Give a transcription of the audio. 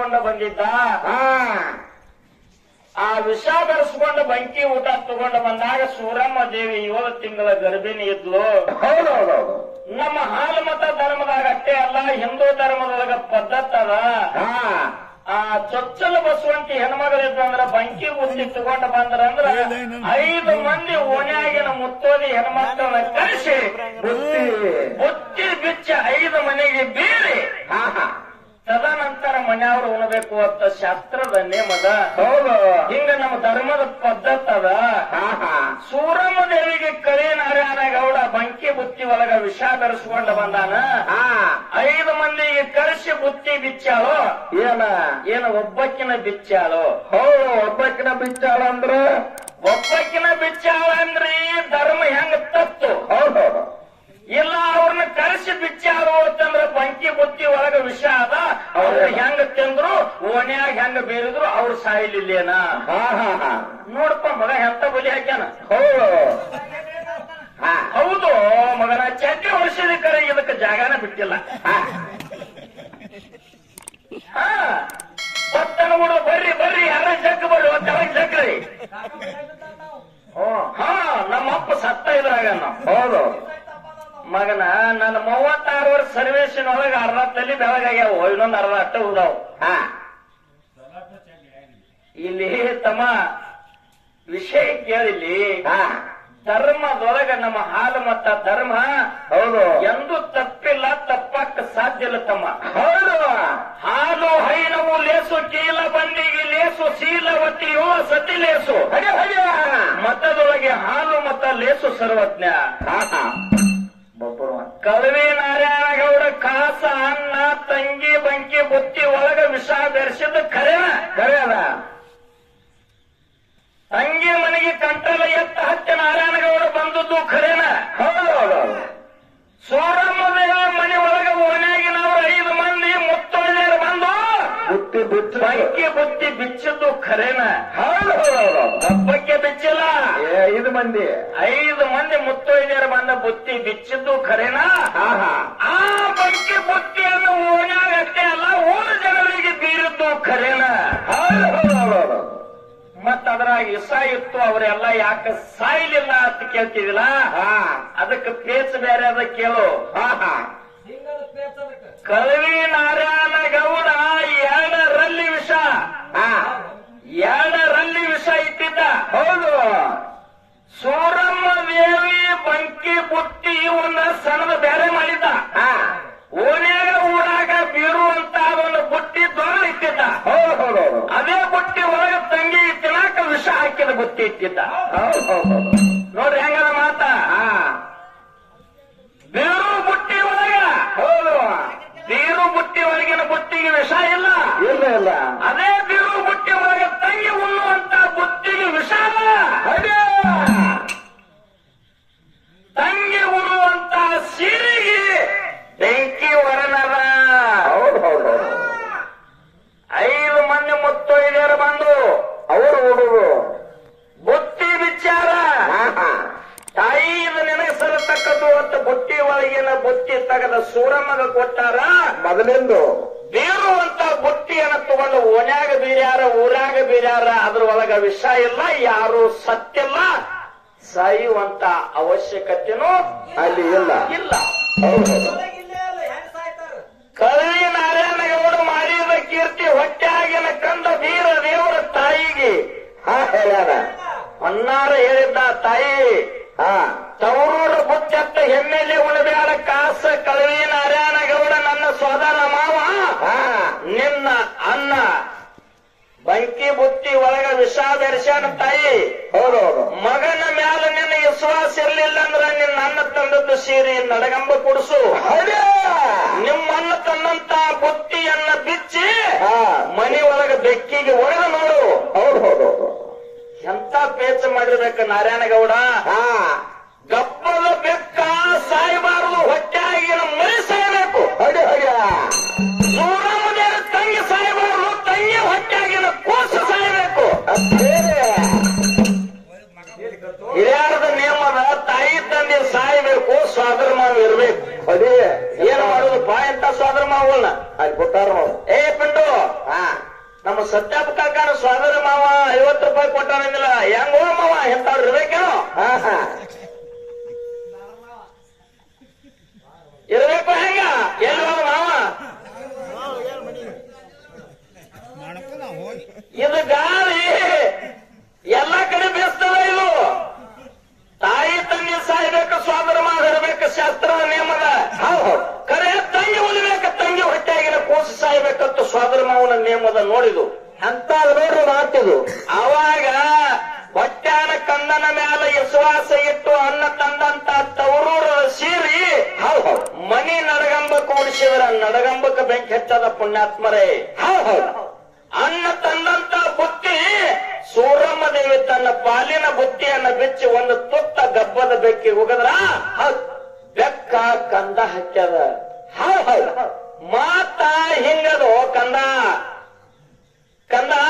ಬೆರೆಸ್ಕೊಂಡ ಬಂದಿದ್ದ ಹಾ ಆ ವಿಷ ಬೆರೆಸ್ಕೊಂಡು ಬಂಕಿ ಊಟ ತಗೊಂಡು ಬಂದಾಗ ಸೂರಮ್ಮ ದೇವಿ ಏಳು ತಿಂಗಳ ಗರ್ಭಿಣಿ ಇದ್ಲು ಹೌದೌದೌದು ನಮ್ಮ ಹಾಲು ಮತ ಧರ್ಮದಾಗ ಅಷ್ಟೇ ಅಲ್ಲ ಹಿಂದೂ ಧರ್ಮದೊಳಗ ಪದ್ಧತಿ ಅದ ಹಾ ಆ ಚೊಚ್ಚಲ ಬಸವಂತಿ ಹೆಣ್ಮಗಳಿದ್ದು ಅಂದ್ರ ಬಂಕಿ ಬುತ್ತಿ ತಗೊಂಡು ಬಂದ್ರಂದ್ರ ಐದು ಮಂದಿ ಓಣ್ಯಾಗಿನ ಮುತ್ತೋದಿ ಹೆಣ್ಮಕ್ಳನ್ನ ಕರೆಸಿ ಬುತ್ತಿ ಬುತ್ತಿ ಬಿಚ್ಚ ಐದು ಮನೆಗೆ ಬೀರಿ ಹಾ ಹಾ ತದನಂತರ ಮನೆಯವರು ಉಣಬೇಕು ಅಂತ ಶಾಸ್ತ್ರದ ನೇಮದ ಹೌದು ಹಿಂಗ ನಮ್ಮ ಧರ್ಮದ ಪದ್ಧತಿ ಅದ ಹಾ ಹಾ ಸೂರಮ್ಮ ದೇವಿಗೆ ಕರಿ ನಾರಾಯಣ ಗೌಡ ಬಂಕಿ ಬುತ್ತಿ ಒಳಗ ವಿಷ ಬೆರೆಸ್ಕೊಂಡು ಬಂದಾನ ಹಾ ಐದು ಮಂದಿಗೆ ಕರೆಸಿ ಬುತ್ತಿ ಬಿಚ್ಚಾಳು ಏನ ಏನು ಒಬ್ಬಕ್ಕಿನ ಬಿಚ್ಚಾಳು ಹೌದು ಒಬ್ಬಕಿನ ಬಿಚ್ಚಾಳ ಅಂದ್ರ ಒಬ್ಬಕ್ಕಿನ ಬಿಚ್ಚಾಳ ಅಂದ್ರಿ ಧರ್ಮ ಹೆಂಗ ತತ್ತು ಹೌದೌದು ಇಲ್ಲ ಅವ್ರನ್ನ ಕರೆಸಿ ಬಿಚ್ಚಾಳು ಅಂತಂದ್ರ ಬಂಕಿ ಬುತ್ತಿ ಒಳಗ ವಿಷ ಅದ ಅವ್ರ ಹೆಂಗ ತಿಂದ್ರು ಓಣ್ಯಾಗ ಹೆಂಗ ಬೀರಿದ್ರು ಅವ್ರು ಸಾಯ್ಲಿಲ್ಲೇನ ಹಾ ಹಾ ಹಾ ನೋಡಪ್ಪ ಮಗ ಎಂತ ಬಲಿ ಹಾಕ್ಯಾನ ಹೌದು ಹಾ ಹೌದು ಮಗನ ಚಡ್ಡಿ ಹೊಡಿಸಿದ ಕರೆ ಇದಕ್ಕೆ ಜಾಗನ ಬಿಟ್ಟಿಲ್ಲ ಹಾ ಹಾ ಪಟ್ಟಣ ಬಿಡು ಬರ್ರಿ ಬರ್ರಿ ಯಾರ ಜಗ್ ಬರ್ರಿ ಒತ್ತೊಳಗೆ ಜಗ್ರಿ ಹಾ ನಮ್ಮಪ್ಪ ಸತ್ತ ಇದ್ರಾಗ ನಾವು ಹೌದು ಮಗನ ನನ್ನ ಮೂವತ್ತಾರು ವರ್ಷ ಸರ್ವೇಸಿನೊಳಗೆ ಅರ್ಧ ತಲೆ ಬೆಳಗಾಗ್ಯಾವ ಇನ್ನೊಂದು ಅರ್ಧ ಅಟ್ಟ ಉದಾವ್ ಹಾ ಇಲ್ಲಿ ತಮ್ಮ ವಿಷಯ ಕೇಳಿಲ್ಲಿ ಹಾ ಧರ್ಮದೊಳಗ ನಮ್ಮ ಹಾಲು ಮತ್ತ ಧರ್ಮ ಹೌದು ಎಂದೂ ತಪ್ಪಿಲ್ಲ ತಪ್ಪಕ್ಕ ಸಾಧ್ಯ ಇಲ್ಲ ತಮ್ಮ ಹೌದು ಹಾಲು ಹೈನವು ಲೇಸು ಕೀಲ ಬಂಡಿಗೆ ಲೇಸು ಶೀಲವತಿ ಯುವ ಸತಿ ಲೇಸು ಹಗೆ ಹಗೆ ಮತದೊಳಗೆ ಹಾಲು ಮತ ಲೇಸು ಸರ್ವಜ್ಞ ಹಾ ಹಾ ಬೊಬ್ಬರು ಕಳವಿ ನಾರಾಯಣಗೌಡ ಕಾಸ ಅನ್ನ ತಂಗಿ ಬಂಕಿ ಬುತ್ತಿ ಒಳಗ ವಿಷ ಬೆರೆಸಿದ ಖರೇನ ಕರೆ ಅದ ತಂಗಿ ಮನೆಗೆ ಕಂಠಲ ಎತ್ತ ಹತ್ತಿ ನಾರಾಯಣಗೌಡ ಬಂದದ್ದು ಖರೇನ ಹೌದು ಹೌದು ಸೂರಮ್ಮ ದೇವಿ ಮನೆ ಒಳಗ ಓಣ್ಯಾಗಿನವ್ರು ಐದು ಮಂದಿ ಮುತ್ತೊಳ್ಳೆಯರು ಬಂದು ಬುತ್ತಿ ಬಿಚ್ಚು ಬಂಕಿ ಬುತ್ತಿ ಬಿಚ್ಚಿದ್ದು ಖರೇನ ಹೌದು ಹೌದು ಹೌದು ಹಬ್ಬಕ್ಕೆ ಬಿಚ್ಚಿಲ್ಲ ಏ, ಐದು ಮಂದಿ ಐದು ಮಂದಿ ಮುತ್ತೈದೆಯರು ಬಂದ ಬುತ್ತಿ ಬಿಚ್ಚಿದ್ದು ಖರೇನಾ ಹಾ ಹಾ ಆ ಬಂಕಿ ಬುತ್ತಿಯನ್ನು ಓಣ್ಯಾಗ ಅಷ್ಟೇ ಅಲ್ಲ ಊರ ಜನರಿಗೆ ಬೀರಿದ್ದು ಖರೇನಾ ಹೌದು ಹೌದು ಹೌದು ಹೌದು ಮತ್ತ ಅದ್ರಾಗ ಇಸ ಇತ್ತು ಅವರೆಲ್ಲ ಯಾಕೆ ಸಾಯ್ಲಿಲ್ಲ ಅಂತ ಕೇಳ್ತಿದಿಲ್ಲ ಹಾ ಅದಕ್ಕೆ ಪೇಚ್ ಬೇರೆ ಅದ ಕೇಳು ಹಾ ಹಾ ಕಳವಿ ನಾರಾಯಣ ಗೌಡ ಎರಡರಲ್ಲಿ ವಿಷ ಹಾ ಎರಡರಲ್ಲಿ ವಿಷ ಇಟ್ಟಿದ್ದ ಹೌದು ಸೂರಮ್ಮ ದೇವಿ ಬಂಕಿ ಬುತ್ತಿ ಇವನ್ನ ಸಣ್ಣದ ಬೇರೆ ಮಾಡಿದ್ದ ಹಾ ಓಣ್ಯಾಗ ಊರಾಗ ಬೀರುವಂತ ಒಂದು ಬುಟ್ಟಿ ದೊಡ್ಡ ಇಟ್ಟಿದ್ದ ಹೌದು ಹೌದು ಹೌದು ಅದೇ ಬುಟ್ಟಿ ಒಳಗ ತಂಗಿ ತಿನ್ನಾಕ ವಿಷ ಹಾಕಿದ ಬುತ್ತಿ ಇಟ್ಟಿದ್ದ ಹೌದು ಹೌದು ಹೌದು ನೋಡ್ರಿ ಹೆಂಗದ ಮಾತ ಹಾ ಬೀರು ಬುಟ್ಟಿ ಒಳಗ ಹೌದು ಬೀರು ಬುಟ್ಟಿ ಒಳಗಿನ ಬುಟ್ಟಿಗೆ ವಿಷ ಇಲ್ಲ ಇಲ್ಲ ಇಲ್ಲ ಅದೇ ಬೀರು ಬುಟ್ಟಿ ಒಳಗ ತಂಗಿ ಉಣ್ಣುವಂತ ಬುತ್ತಿಗೆ ವಿಷ ಅಲ್ಲ ಹಗೆ ತಂಗಿ ಉಣ್ಣುವಂತ ಸಿರಿಗೆ ಬೆಂಕಿ ಹೊರನದ ಹೌದು ಹೌದು ಹೌದು ಐದು ಮಂದಿ ಮುತ್ತೈದೆಯರು ಬಂದು ಅವರು ಓಡುದು ಬುತ್ತಿ ವಿಚಾರ ಹಾ ಹಾ ತಾಯಿ ಇದು ನಿನಗೆ ಸರತಕ್ಕದ್ದು ಅಂತ ಬುಟ್ಟಿ ಒಳಗಿನ ಬುತ್ತಿ ತೆಗೆದ ಸೂರಮ್ಮಗ ಕೊಟ್ಟಾರ ಮೊದಲಿಂದು ಬೀರುವಂತ ಬುಟ್ಟಿಯನ್ನು ತಗೊಂಡು ಓಣ್ಯಾಗ ಬೀರ್ಯಾರ ಊರಾಗ ಬೀರ್ಯಾರ ಅದ್ರ ಒಳಗ ವಿಷ ಇಲ್ಲ ಯಾರು ಸತ್ತಿಲ್ಲ ಸಾಯುವಂತ ಅವಶ್ಯಕತೆನೂ ಅಲ್ಲಿ ಇಲ್ಲ ಇಲ್ಲ ಹೌದು ಹೌದು ಕಳವಿ ನಾರಾಯಣಗೌಡ ಮಾಡಿದ ಕೀರ್ತಿ ಹೊಟ್ಟೆಯಾಗಿನ ಕಂದ ವೀರ ದೇವರ ತಾಯಿಗೆ ಹಾ ಹೇಳ್ಯಾರ ಹೊನ್ನಾರ ಹೇಳಿದ್ದ ತಾಯಿ ಹಾ ತವರೂರ ಬುಚ್ಚತ್ತ ಹೆಮ್ಮೆಲೆ ಉಣಬ್ಯಾಡ ಕಾಸ ಕಳವಿ ನಾರಾಯಣಗೌಡ ನನ್ನ ಸೋದರ ಮಾವ ಹಾ ನಿನ್ನ ಅನ್ನ ಬಂಕಿ ಬುತ್ತಿ ಒಳಗ ವಿಷ ಬೆರೆಸ್ಯಾನ ತಾಯಿ ಹೌದು ಹೌದು ಮಗನ ಮ್ಯಾಲ ನಿನ್ನ ವಿಶ್ವಾಸ ಇರ್ಲಿಲ್ಲ ಅಂದ್ರ ನಿನ್ನ ಅನ್ನ ತಂದದ್ದು ಸೀರಿ ನಡಗಂಬ ಕುಡಿಸು ಹಗೆ ನಿಮ್ಮ ಅನ್ನ ತನ್ನಂತ ಬುತ್ತಿಯನ್ನ ಬಿಚ್ಚಿ ಹಾ ಮನಿ ಒಳಗ ಬೆಕ್ಕಿಗೆ ಒಡೆದು ನೋಡು ಹೌದು ಹೌದು ಹೌದು ಎಂತ ಪೇಚ ಮಾಡಿರ್ಬೇಕು ನಾರಾಯಣಗೌಡ ಹಾ ಗಪ್ಪದ ಬೆಕ್ಕ ಸಾಯಬಾರದು ಹೊಟ್ಟೆಯಾಗಿನ ಮರಿ ಸಾಯಬೇಕು ಹಗೆ ಹಗೆ ಸೂರಮ್ಮದೇವ ತಂಗಿ ಸಾಯಬಾರದು ತಂಗಿ ಹೊಟ್ಟೆಯಾಗಿನ ಕೂಸು ಸಾಯಬೇಕು ಬೇರೆ ಹಿರಿಯರದ ನಿಯಮದ ತಾಯಿ ತಂದೆ ಸಾಯಬೇಕು ಸ್ವಾದರ ಮಾವು ಇರ್ಬೇಕು ಅದೇ ಏನ್ ಮಾಡೋದು ಬಾ ಎಂತ ಸ್ವಾದರ ಮಾವನ್ನ ಅಲ್ಲಿ ಕೊಟ್ಟಾರ ನೋಡು ಏ ಪಿಂಡು ಹಾ ನಾನು ಸ್ವಾದರ ಮಾವ ಐವತ್ತು ರೂಪಾಯಿ ಕೊಟ್ಟಾನಿಲ್ಲ ಹೆಂಗೋ ಮಾವ ಎಂತವ್ರು ಇರ್ಬೇಕೇನೋ ಹಾ ಹಾ ಇರ್ಬೇಕು ಹೆಂಗ ಎಲ್ಲಿ ಹೋದ ಮಾವ ಇದು ಗಾಳಿ ಎಲ್ಲಾ ಕಡೆ ಬೀಸ್ತದ ಇದು ತಾಯಿ ತಂಗಿ ಸಾಯ್ಬೇಕು ಸ್ವಾದರ ಮಾವ ಇರ್ಬೇಕು ಶಾಸ್ತ್ರದ ನಿಯಮದ ಹೌದ್ ಹೌದ್ ಕರೆ ತಂಗಿ ಉಳಿಬೇಕು ತಂಗಿ ಹೊಟ್ಟೆಯಾಗಿನ ಕೂಸು ಸಾಯ್ಬೇಕಂತ ಸ್ವಾದರ ಮಾವನ ನಿಯಮದ ನೋಡಿದು ಅಂತ ನೋಡ್ರಿ ಮಾತಿದು ಅವಾಗ ಹೊಟ್ಯಾನ ಕಂದನ ಮ್ಯಾಲ ವಿಶ್ವಾಸ ಇಟ್ಟು ಅನ್ನ ತಂದಂತ ತವರೂರ ಸೀರಿ ಹೌದ್ ಹೌದ್ ಮನಿ ನಡಗಂಬ ಕೂಡಿಸಿದ್ರ ನಡಗಂಬಕ್ಕೆ ಬೆಂಕಿ ಹಚ್ಚದ ಪುಣ್ಯಾತ್ಮರೇ ಹೌದ್ ಹೌದ್ ಅನ್ನ ತಂದಂತ ಬುತ್ತಿ ಸೂರಮ್ಮ ದೇವಿ ತನ್ನ ಪಾಲಿನ ಬುತ್ತಿಯನ್ನ ಬಿಚ್ಚಿ ಒಂದು ತುತ್ತ ಗಬ್ಬದ ಬೆಕ್ಕಿ ಹೋಗದ್ರ ಬೆಕ್ಕ ಕಂದ ಹಚ್ಚದ ಹೌದ್ ಹೌದ್ ಮಾತ ಹಿಂಗದು ಕಂದ ಕಂದ